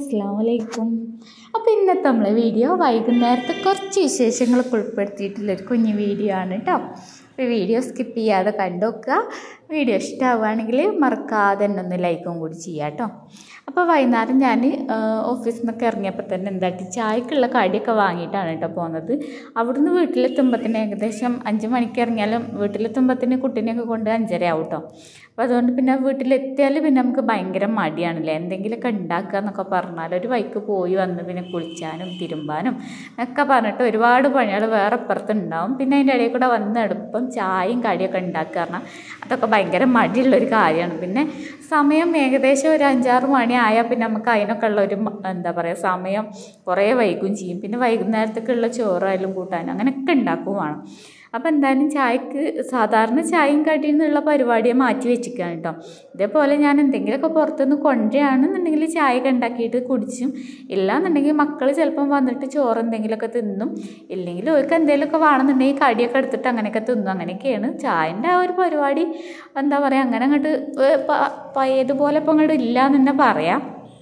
അസ്സാം വലൈക്കും അപ്പോൾ ഇന്നത്തെ നമ്മളെ വീഡിയോ വൈകുന്നേരത്തെ കുറച്ച് വിശേഷങ്ങളൊക്കെ ഉൾപ്പെടുത്തിയിട്ടുള്ളൊരു കുഞ്ഞു വീഡിയോ ആണ് കേട്ടോ അപ്പോൾ വീഡിയോ സ്കിപ്പ് ചെയ്യാതെ കണ്ടു നോക്കുക വീഡിയോ ഇഷ്ടമാവുകയാണെങ്കിൽ മറക്കാതെ തന്നെ ഒന്ന് ലൈക്കും കൂടി ചെയ്യാം കേട്ടോ അപ്പോൾ വൈകുന്നേരം ഞാൻ ഓഫീസിൽ നിന്നൊക്കെ ഇറങ്ങിയപ്പോൾ തന്നെ എന്താട്ടി ചായക്കുള്ള കടിയൊക്കെ വാങ്ങിയിട്ടാണ് കേട്ടോ പോകുന്നത് അവിടുന്ന് വീട്ടിലെത്തുമ്പോഴത്തേന് ഏകദേശം അഞ്ച് മണിക്ക് ഇറങ്ങിയാലും വീട്ടിലെത്തുമ്പോഴത്തേന് കുട്ടീനെയൊക്കെ കൊണ്ട് അഞ്ചര ആവും കേട്ടോ അപ്പോൾ അതുകൊണ്ട് പിന്നെ വീട്ടിലെത്തിയാൽ പിന്നെ നമുക്ക് ഭയങ്കര മടിയാണല്ലേ എന്തെങ്കിലുമൊക്കെ ഉണ്ടാക്കുക എന്നൊക്കെ പറഞ്ഞാൽ ഒരു വൈക്ക് പോയി വന്ന് പിന്നെ കുളിച്ചാനും തിരുമ്പാനും ഒക്കെ പറഞ്ഞിട്ട് ഒരുപാട് പണികൾ വേറെ അപ്പുറത്തുണ്ടാവും പിന്നെ അതിൻ്റെ ഇടയിൽ കൂടെ വന്ന് എളുപ്പം ചായയും കടിയൊക്കെ ഉണ്ടാക്കുക പറഞ്ഞാൽ അതൊക്കെ ഭയങ്കര മടിയുള്ളൊരു കാര്യമാണ് പിന്നെ സമയം ഏകദേശം ഒരു അഞ്ചാറ് മണി ആയാൽ പിന്നെ നമുക്ക് അതിനൊക്കെ ഉള്ള ഒരു മ- എന്താ പറയുക സമയം കുറേ വൈകും ചെയ്യും പിന്നെ വൈകുന്നേരത്തേക്കുള്ള ചോറായാലും കൂട്ടാനും അങ്ങനെയൊക്കെ ഉണ്ടാക്കും വേണം അപ്പോൾ എന്തായാലും ചായക്ക് സാധാരണ ചായയും കടിയിൽ നിന്നുള്ള പരിപാടിയെ മാറ്റി വെച്ചിരിക്കുകയാണ് കേട്ടോ ഇതേപോലെ ഞാൻ എന്തെങ്കിലുമൊക്കെ പുറത്തുനിന്ന് കൊണ്ടുവരികയാണെന്നുണ്ടെങ്കിൽ ചായയൊക്കെ ഉണ്ടാക്കിയിട്ട് കുടിച്ചും ഇല്ലാന്നുണ്ടെങ്കിൽ മക്കൾ ചിലപ്പം വന്നിട്ട് ചോറ് എന്തെങ്കിലുമൊക്കെ തിന്നും ഇല്ലെങ്കിൽ അവർക്ക് എന്തെങ്കിലുമൊക്കെ വേണമെന്നുണ്ടെങ്കിൽ കടിയൊക്കെ എടുത്തിട്ട് അങ്ങനെയൊക്കെ തിന്നും അങ്ങനെയൊക്കെയാണ് ചായൻ്റെ ആ ഒരു പരിപാടി എന്താ പറയുക അങ്ങനെ അങ്ങോട്ട് പഴയതുപോലെ ഇപ്പം അങ്ങോട്ട് ഇല്ല എന്ന് തന്നെ പറയാം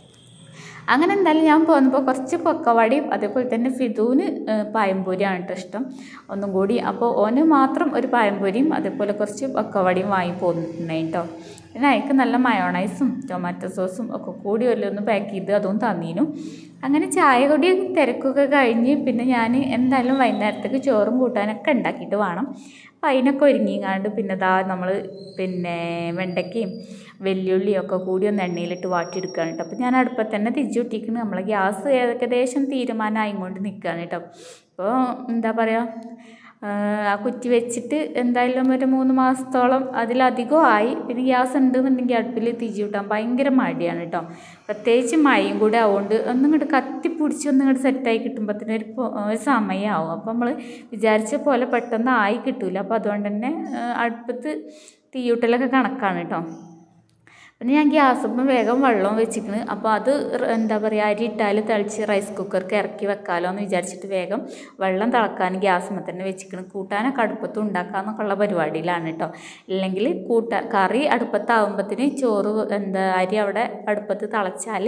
അങ്ങനെ എന്തായാലും ഞാൻ പോകുന്നപ്പോൾ കുറച്ച് പൊക്കവടിയും അതേപോലെ തന്നെ ഫിദുവിന് ഏഹ്, പഴംപൊരിയാണ് കേട്ടോ ഇഷ്ടം ഒന്നും കൂടി അപ്പോൾ ഓന് മാത്രം ഒരു പഴംപൊരിയും അതേപോലെ കുറച്ച് പൊക്കവടിയും വാങ്ങി പോന്നിട്ടുണ്ടായി കേട്ടോ പിന്നെ അതിക്ക് നല്ല മയോണൈസും ടൊമാറ്റോ സോസും ഒക്കെ കൂടി ഒന്ന് പാക്ക് ചെയ്ത് അതും തന്നീനു അങ്ങനെ ചായ കൂടി തിരക്കൊക്കെ കഴിഞ്ഞ് പിന്നെ ഞാൻ എന്തായാലും വൈകുന്നേരത്തേക്ക് ചോറും കൂട്ടാനൊക്കെ ഉണ്ടാക്കിയിട്ട് വേണം അപ്പം അതിനൊക്കെ ഒരുങ്ങിങ്ങാണ്ട് പിന്നെ ദാ നമ്മൾ പിന്നെ വെണ്ടയ്ക്കയും വെല്ലുള്ളിയും ഒക്കെ കൂടി ഒന്ന് എണ്ണയിലിട്ട് വാട്ടിയെടുക്കുകയാണ് കേട്ടോ അപ്പോൾ ഞാൻ അടുപ്പത്ത് തന്നെ തിരിച്ചു വിട്ടിരിക്കുന്നു നമ്മളെ ഗ്യാസ് ഏകദേശം തീരുമാനമായി കൊണ്ട് നിൽക്കുകയാണ് കേട്ടോ അപ്പോൾ എന്താ പറയുക ആ കുറ്റി വെച്ചിട്ട് എന്തായാലും ഒരു മൂന്ന് മാസത്തോളം അതിലധികം ആയി പിന്നെ ഗ്യാസ് ഉണ്ടെന്നുണ്ടെങ്കിൽ അടുപ്പിൽ തിരിച്ചു വിട്ടാൻ ഭയങ്കര മടിയാണ് കേട്ടോ പ്രത്യേകിച്ച് മഴയും കൂടെ ആവുകൊണ്ട് ഒന്നും ഇങ്ങോട്ട് കത്തിപ്പിടിച്ച് ഒന്നും ഇങ്ങോട്ട് സെറ്റായി കിട്ടുമ്പോഴത്തേനും ഒരു പൊ- ഒരു സമയമാവും അപ്പോൾ നമ്മൾ വിചാരിച്ച പോലെ പെട്ടെന്ന് ആയി കിട്ടൂല അപ്പോൾ അതുകൊണ്ട് തന്നെ ആ, അടുപ്പത്ത് തീയൂട്ടലൊക്കെ കണക്കാണ് കേട്ടോ പിന്നെ ഞാൻ ഗ്യാസുമ്പോൾ വേഗം വെള്ളം വെച്ചിക്കണ് അപ്പോൾ അത് റ് എന്താ പറയുക അരി ഇട്ടാൽ തിളച്ച് റൈസ് കുക്കർക്ക് ഇറക്കി വെക്കാമല്ലോ എന്ന് വിചാരിച്ചിട്ട് വേഗം വെള്ളം തിളക്കാൻ ഗ്യാസുമ്പോൾ തന്നെ വെച്ചിക്കണ് കൂട്ടാനൊക്കെ അടുപ്പത്ത് ഉണ്ടാക്കാമെന്നൊക്കെ ഉള്ള പരിപാടിയിലാണ് കേട്ടോ ഇല്ലെങ്കിൽ കൂട്ട കറി അടുപ്പത്താവുമ്പത്തിന് ചോറ് എന്താ അരി അവിടെ അടുപ്പത്ത് തിളച്ചാൽ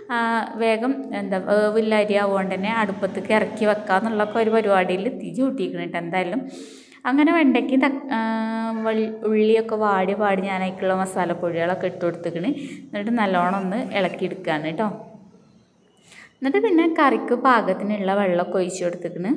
വേഗം എന്താ വേവില്ല അരി ആവുകൊണ്ട് തന്നെ അടുപ്പത്തേക്ക് ഇറക്കി വെക്കാമെന്നുള്ളൊക്കെ ഒരു പരിപാടിയിൽ തിരി കൂട്ടിയിരിക്കണം കേട്ടോ എന്തായാലും അങ്ങനെ വെണ്ടയ്ക്കും തക്ക ആ, വൾ- ഉള്ളിയൊക്കെ വാടി പാടി ഞാൻ അതിലേക്കുള്ള മസാലപ്പൊടികളൊക്കെ ഇട്ട് കൊടുത്തിക്കണ് എന്നിട്ട് നല്ലോണം ഒന്ന് ഇളക്കിയെടുക്കുകയാണ് കേട്ടോ എന്നിട്ട് പിന്നെ കറിക്ക് പാകത്തിനുള്ള വെള്ളമൊക്കെ ഒഴിച്ച് കൊടുത്തിക്കണ്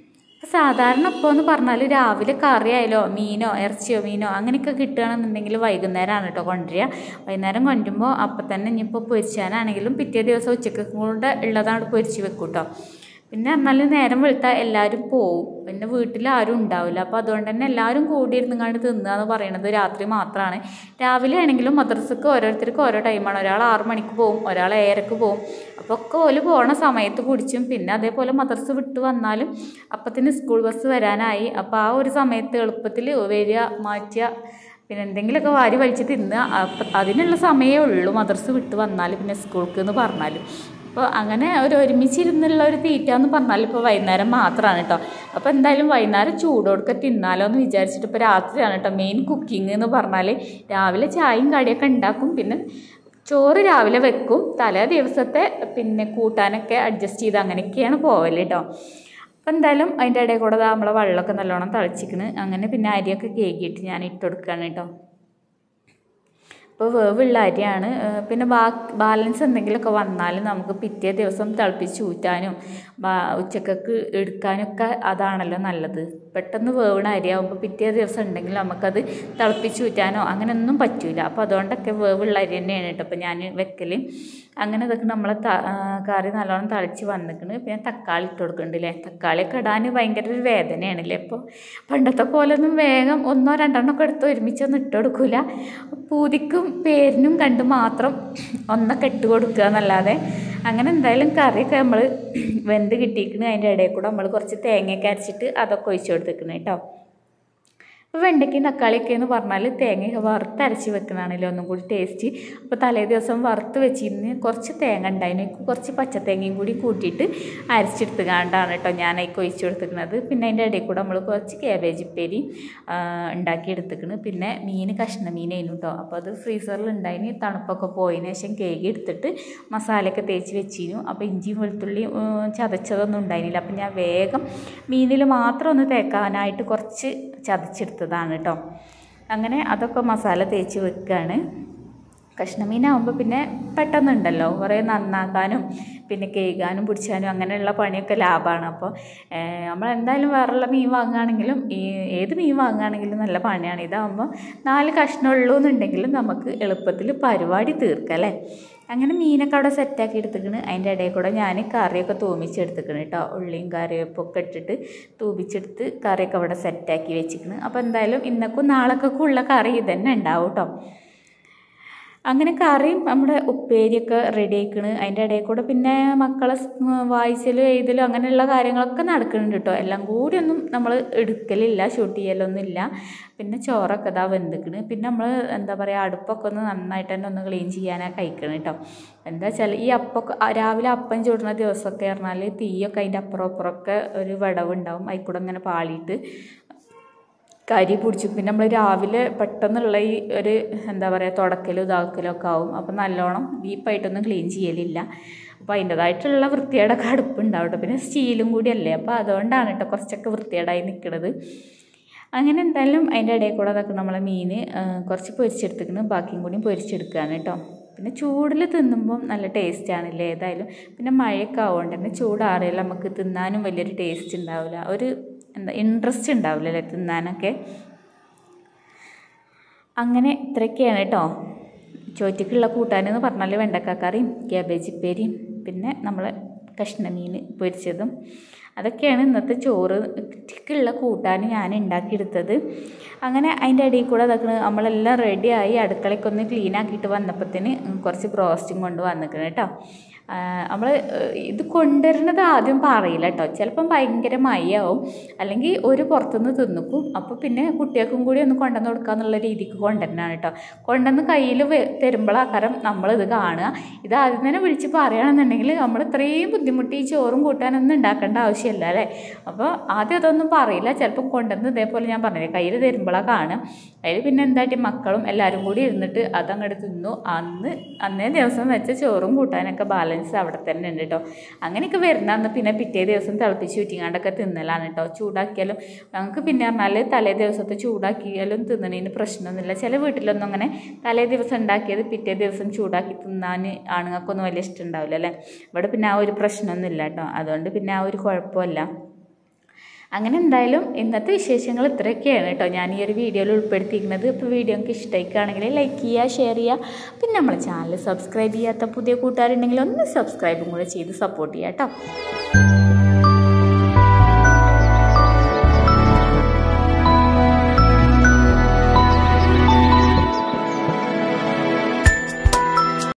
സാധാരണ ഇപ്പോൾ എന്ന് പറഞ്ഞാൽ രാവിലെ കറി ആയാലോ മീനോ ഇറച്ചിയോ മീനോ അങ്ങനെയൊക്കെ കിട്ടുകയാണെന്നുണ്ടെങ്കിൽ വൈകുന്നേരമാണ് കേട്ടോ കൊണ്ടുവരിക വൈകുന്നേരം കൊണ്ടുമ്പോൾ അപ്പം തന്നെ ഇനിയിപ്പോൾ പൊരിച്ചാനാണെങ്കിലും പിറ്റേ ദിവസം ഉച്ചയ്ക്ക് കൂടെ ഉള്ളതാണ് പൊരിച്ച് വെക്കും കേട്ടോ പിന്നെ എന്നാലും നേരം വെളുത്താൽ എല്ലാവരും പോവും പിന്നെ വീട്ടിൽ ആരും ഉണ്ടാവില്ല അപ്പോൾ അതുകൊണ്ട് തന്നെ എല്ലാവരും കൂടിയിരുന്ന് കണ്ട് തിന്നുക എന്ന് പറയുന്നത് രാത്രി മാത്രമാണ് രാവിലെ ആണെങ്കിലും മദ്രസക്ക് ഓരോരുത്തർക്ക് ഓരോ ടൈമാണ് ഒരാൾ ആറ് മണിക്ക് പോവും ഒരാൾ ഏഴരക്ക് പോവും അപ്പോൾ ഒക്കെ ഓല് പോണ സമയത്ത് കുടിച്ചും പിന്നെ അതേപോലെ മദ്രസ വിട്ട് വന്നാലും അപ്പത്തിന് സ്കൂൾ ബസ് വരാനായി അപ്പോൾ ആ ഒരു സമയത്ത് എളുപ്പത്തിൽ വരിക മാറ്റുക പിന്നെ എന്തെങ്കിലുമൊക്കെ വാരി വലിച്ച് തിന്നുക അപ്പം അതിനുള്ള സമയമേ ഉള്ളൂ മദ്രസ വിട്ട് വന്നാൽ പിന്നെ സ്കൂൾക്ക് എന്ന് പറഞ്ഞാൽ അപ്പോൾ അങ്ങനെ ഒരു ഒരുമിച്ചിരുന്നുള്ള ഒരു തീറ്റ എന്ന് പറഞ്ഞാൽ ഇപ്പോൾ വൈകുന്നേരം മാത്രമാണ് കേട്ടോ അപ്പോൾ എന്തായാലും വൈകുന്നേരം ചൂടോടൊക്കെ തിന്നാലോ എന്ന് വിചാരിച്ചിട്ട് ഇപ്പോൾ രാത്രിയാണ് കേട്ടോ മെയിൻ കുക്കിംഗ് എന്ന് പറഞ്ഞാൽ രാവിലെ ചായയും കടിയൊക്കെ ഉണ്ടാക്കും പിന്നെ ചോറ് രാവിലെ വെക്കും തലേ ദിവസത്തെ പിന്നെ കൂട്ടാനൊക്കെ അഡ്ജസ്റ്റ് ചെയ്ത് അങ്ങനെയൊക്കെയാണ് പോവല് കേട്ടോ അപ്പോൾ എന്തായാലും അതിൻ്റെ ഇടയിൽ കൂടെ ദാ നമ്മളെ വെള്ളമൊക്കെ നല്ലോണം തിളച്ചിക്കണ് അങ്ങനെ പിന്നെ അരിയൊക്കെ കേക്കിയിട്ട് ഞാൻ ഇട്ട് കൊടുക്കുകയാണ് കേട്ടോ ഇപ്പോൾ വേവുള്ള അരിയാണ് ഏഹ് പിന്നെ ബാ ബാലൻസ് എന്തെങ്കിലുമൊക്കെ വന്നാൽ നമുക്ക് പിറ്റേ ദിവസം തിളപ്പിച്ച് ഊറ്റാനും ബാ ഉച്ചക്കൊക്കെ എടുക്കാനൊക്കെ അതാണല്ലോ നല്ലത് പെട്ടെന്ന് വേവണ അരിയാവുമ്പോൾ പിറ്റേ ദിവസം ഉണ്ടെങ്കിൽ നമുക്കത് തിളപ്പിച്ച് ഊറ്റാനോ അങ്ങനെയൊന്നും പറ്റൂല അപ്പോൾ അതുകൊണ്ടൊക്കെ വേവുള്ള അരി തന്നെയാണ് കേട്ടോ അപ്പോൾ ഞാൻ വെക്കൽ അങ്ങനെ ഇതൊക്കെ നമ്മളെ ത- ആ, കറി നല്ലോണം തളിച്ച് വന്നിക്കണ് പിന്നെ തക്കാളി ഇട്ട് കൊടുക്കുന്നുണ്ടല്ലേ തക്കാളിയൊക്കെ ഇടാൻ ഭയങ്കര ഒരു വേദനയാണല്ലേ അപ്പോൾ പണ്ടത്തെ പോലൊന്നും വേഗം ഒന്നോ രണ്ടെണ്ണോ ഒക്കെ എടുത്ത് ഒരുമിച്ചൊന്നും ഇട്ട് കൊടുക്കില്ല പൂതിക്കും പേരിനും കണ്ട് മാത്രം ഒന്നൊക്കെ ഇട്ട് കൊടുക്കുക എന്നല്ലാതെ അങ്ങനെ എന്തായാലും കറിയൊക്കെ നമ്മൾ വെന്ത് കിട്ടിയിരിക്കണ് അതിൻ്റെ ഇടയിൽ കൂടെ നമ്മൾ കുറച്ച് തേങ്ങയൊക്കെ അരച്ചിട്ട് അതൊക്കെ ഒഴിച്ച് കൊടുത്തിരിക്കണം കേട്ടോ അപ്പോൾ വെണ്ടയ്ക്കയും തക്കാളിയൊക്കെ എന്ന് പറഞ്ഞാൽ തേങ്ങയൊക്കെ വറുത്തരച്ച് വെക്കണതാണല്ലോ ഒന്നും കൂടി ടേസ്റ്റ് അപ്പോൾ തലേ ദിവസം വറുത്ത് വെച്ചിരുന്ന് കുറച്ച് തേങ്ങ ഉണ്ടായിരുന്നു കുറച്ച് പച്ചത്തേങ്ങയും കൂടി കൂട്ടിയിട്ട് അരച്ചെടുത്ത് കാണ്ടാണ് കേട്ടോ ഞാൻ അതിലേക്ക് ഒഴിച്ചു കൊടുത്തിരിക്കുന്നത് പിന്നെ അതിൻ്റെ ഇടയിൽ കൂടെ നമ്മൾ കുറച്ച് കാബേജ് ഉപ്പേരി ഉണ്ടാക്കി എടുത്തിക്കണ് പിന്നെ മീൻ കഷ്ണ മീനായിരുന്നു കേട്ടോ അപ്പോൾ അത് ഫ്രീസറിൽ ഉണ്ടായിന് തണുപ്പൊക്കെ പോയതിന് ശേഷം കേക്ക് എടുത്തിട്ട് മസാലയൊക്കെ തേച്ച് വെച്ചിരുന്നു അപ്പോൾ ഇഞ്ചിയും വെളുത്തുള്ളിയും ചതച്ചതൊന്നും ഉണ്ടായിരുന്നില്ല അപ്പം ഞാൻ വേഗം മീനിൽ മാത്രം ഒന്ന് തേക്കാനായിട്ട് കുറച്ച് ചതച്ചെടുത്തതാണ് കേട്ടോ അങ്ങനെ അതൊക്കെ മസാല തേച്ച് വെക്കുകയാണ് കഷ്ണമീനാകുമ്പോൾ പിന്നെ പെട്ടെന്നുണ്ടല്ലോ കുറേ നന്നാക്കാനും പിന്നെ കേൾക്കാനും പിടിച്ചാനും അങ്ങനെയുള്ള പണിയൊക്കെ ലാഭമാണ് അപ്പോൾ നമ്മൾ എന്തായാലും വേറെയുള്ള മീൻ വാങ്ങുകയാണെങ്കിലും ഈ ഏത് മീൻ വാങ്ങുകയാണെങ്കിലും നല്ല പണിയാണ് ഇതാകുമ്പോൾ നാല് കഷ്ണമുള്ളൂ എന്നുണ്ടെങ്കിലും നമുക്ക് എളുപ്പത്തിൽ പരിപാടി തീർക്കാം അല്ലേ അങ്ങനെ മീനൊക്കെ അവിടെ സെറ്റാക്കി എടുത്തിക്കണ് അതിൻ്റെ ഇടയിൽ കൂടെ ഞാൻ കറിയൊക്കെ തൂമിച്ചെടുത്തിക്കണ് കേട്ടോ ഉള്ളിയും കറിവേപ്പൊക്കെ ഇട്ടിട്ട് തൂമിച്ചെടുത്ത് കറിയൊക്കെ അവിടെ സെറ്റാക്കി വെച്ചിക്കണ് അപ്പോൾ എന്തായാലും ഇന്നക്കും നാളൊക്കെ ഉള്ള കറി ഇതന്നെ ഉണ്ടാവും കേട്ടോ അങ്ങനെ കറിയും നമ്മുടെ ഉപ്പേരിയൊക്കെ റെഡി ആയിക്കണ് അതിൻ്റെ ഇടയിൽ കൂടെ പിന്നെ മക്കളെ വായിച്ചലും എഴുതലും അങ്ങനെയുള്ള കാര്യങ്ങളൊക്കെ നടക്കുന്നുണ്ട് കേട്ടോ എല്ലാം കൂടി ഒന്നും നമ്മൾ എടുക്കലില്ല ഷൂട്ട് ചെയ്യലൊന്നുമില്ല പിന്നെ ചോറൊക്കെ ഇതാ വെന്തിക്കണ് പിന്നെ നമ്മൾ എന്താ പറയുക അടുപ്പൊക്കെ ഒന്ന് നന്നായിട്ട് തന്നെ ഒന്ന് ക്ലീൻ ചെയ്യാനാണ് കഴിക്കണം കേട്ടോ എന്താ വെച്ചാൽ ഈ അപ്പൊക്കെ രാവിലെ അപ്പം ചൂടുന്ന ദിവസമൊക്കെ പറഞ്ഞാൽ തീയൊക്കെ അതിൻ്റെ അപ്പുറം അപ്പുറമൊക്കെ ഒരു വിടവുണ്ടാവും അതിൽ കൂടെ ഇങ്ങനെ പാളിയിട്ട് കരി പിടിച്ചു പിന്നെ നമ്മൾ രാവിലെ പെട്ടെന്നുള്ള ഈ ഒരു എന്താ പറയുക തുടക്കലും ഇതാക്കലും ഒക്കെ ആവും അപ്പം നല്ലോണം ഡീപ്പായിട്ടൊന്നും ക്ലീൻ ചെയ്യലില്ല അപ്പോൾ അതിൻ്റെതായിട്ടുള്ള വൃത്തിയേടൊക്കെ അടുപ്പുണ്ടാവും കേട്ടോ പിന്നെ സ്റ്റീലും കൂടിയല്ലേ അപ്പോൾ അതുകൊണ്ടാണ് കേട്ടോ കുറച്ചൊക്കെ വൃത്തിയേടായി നിൽക്കുന്നത് അങ്ങനെ എന്തായാലും അതിൻ്റെ ഇടയിൽ കൂടെ അതൊക്കെ നമ്മളെ മീൻ കുറച്ച് പൊരിച്ചെടുത്തിക്കണ് ബാക്കിയും കൂടി പൊരിച്ചെടുക്കുകയാണ് കേട്ടോ പിന്നെ ചൂടിൽ തിന്നുമ്പം നല്ല ടേസ്റ്റ് ആണല്ലേ ഏതായാലും പിന്നെ മഴയൊക്കെ ആവുകൊണ്ട് തന്നെ ചൂടാറിയാൽ നമുക്ക് തിന്നാനും വലിയൊരു ടേസ്റ്റ് ഉണ്ടാവില്ല ഒരു എന്താ ഇൻട്രസ്റ്റ് ഉണ്ടാവില്ല അല്ലേ തിന്നാനൊക്കെ അങ്ങനെ ഇത്രയൊക്കെയാണ് കേട്ടോ ചോറ്റയ്ക്കുള്ള കൂട്ടാനെന്ന് പറഞ്ഞാൽ വെണ്ടക്കാക്കറിയും ക്യാബേജ് ഉപ്പേരിയും പിന്നെ നമ്മൾ കഷ്ണമീൻ പൊരിച്ചതും അതൊക്കെയാണ് ഇന്നത്തെ ചോറ്ക്കുള്ള കൂട്ടാൻ ഞാൻ ഉണ്ടാക്കിയെടുത്തത് അങ്ങനെ അതിൻ്റെ ഇടയിൽ കൂടെ അതൊക്കെ നമ്മളെല്ലാം റെഡിയായി അടുക്കളയ്ക്കൊന്ന് ക്ലീൻ ആക്കിയിട്ട് വന്നപ്പോഴത്തേന് കുറച്ച് ബ്രോസ്റ്റും കൊണ്ട് വന്നിക്കണം കേട്ടോ നമ്മൾ ഇത് കൊണ്ടുവരുന്നത് ആദ്യം പറയില്ല കേട്ടോ ചിലപ്പം ഭയങ്കര മയ്യാവും അല്ലെങ്കിൽ ഒരു പുറത്തുനിന്ന് തിന്നിക്കും അപ്പോൾ പിന്നെ കുട്ടികൾക്കും കൂടി ഒന്ന് കൊണ്ടുവന്ന് കൊടുക്കുക എന്നുള്ള രീതിക്ക് കൊണ്ടുവരണതാണ് കേട്ടോ കൊണ്ടുവന്ന് കയ്യിൽ തരുമ്പോഴാക്കാരം നമ്മളിത് കാണുക ഇത് ആദ്യം തന്നെ വിളിച്ച് പറയുകയാണെന്നുണ്ടെങ്കിൽ നമ്മൾ ഇത്രയും ബുദ്ധിമുട്ടി ഈ ചോറും കൂട്ടാനൊന്നും ഉണ്ടാക്കേണ്ട ആവശ്യമില്ല അല്ലേ അപ്പോൾ ആദ്യം അതൊന്നും പറയില്ല ചിലപ്പം കൊണ്ടുവന്ന് ഇതേപോലെ ഞാൻ പറഞ്ഞില്ലേ കയ്യിൽ തരുമ്പോഴാണ് കാണുക അതിൽ പിന്നെ എന്തായിട്ട് മക്കളും എല്ലാവരും കൂടി ഇരുന്നിട്ട് അതങ്ങോട്ട് തിന്നു അന്ന് അന്നേ ദിവസം വെച്ച ചോറും കൂട്ടാനൊക്കെ ബാലൻസ് അവിടെ തന്നെ ഉണ്ട് കേട്ടോ അങ്ങനെയൊക്കെ വരുന്ന അന്ന് പിന്നെ പിറ്റേ ദിവസം തിളപ്പിച്ച് ചുറ്റിങ്ങാണ്ടൊക്കെ തിന്നലാണ് കേട്ടോ ചൂടാക്കിയാലും ഞങ്ങൾക്ക് പിന്നെ പറഞ്ഞാൽ തലേ ദിവസത്തെ ചൂടാക്കിയാലും തിന്നണതിന് പ്രശ്നമൊന്നുമില്ല ചില വീട്ടിലൊന്നും അങ്ങനെ തലേ ദിവസം ഉണ്ടാക്കിയത് പിറ്റേ ദിവസം ചൂടാക്കി തിന്നാൻ ആണുങ്ങൾക്കൊന്നും വലിയ ഇഷ്ടം ഉണ്ടാവില്ല അല്ലേ ഇവിടെ പിന്നെ ആ ഒരു പ്രശ്നമൊന്നുമില്ല കേട്ടോ അതുകൊണ്ട് പിന്നെ ആ ഒരു കുഴപ്പമില്ല അങ്ങനെ എന്തായാലും ഇന്നത്തെ വിശേഷങ്ങൾ ഇത്രയൊക്കെയാണ് കേട്ടോ ഞാൻ ഈ ഒരു വീഡിയോയിൽ ഉൾപ്പെടുത്തിയിരിക്കുന്നത് ഇപ്പോൾ വീഡിയോ നിങ്ങൾക്ക് ഇഷ്ടമായിക്കുകയാണെങ്കിൽ ലൈക്ക് ചെയ്യുക ഷെയർ ചെയ്യുക പിന്നെ നമ്മളെ ചാനൽ സബ്സ്ക്രൈബ് ചെയ്യാത്ത പുതിയ കൂട്ടുകാരുണ്ടെങ്കിൽ ഒന്ന് സബ്സ്ക്രൈബും കൂടെ ചെയ്ത് സപ്പോർട്ട് ചെയ്യാം കേട്ടോ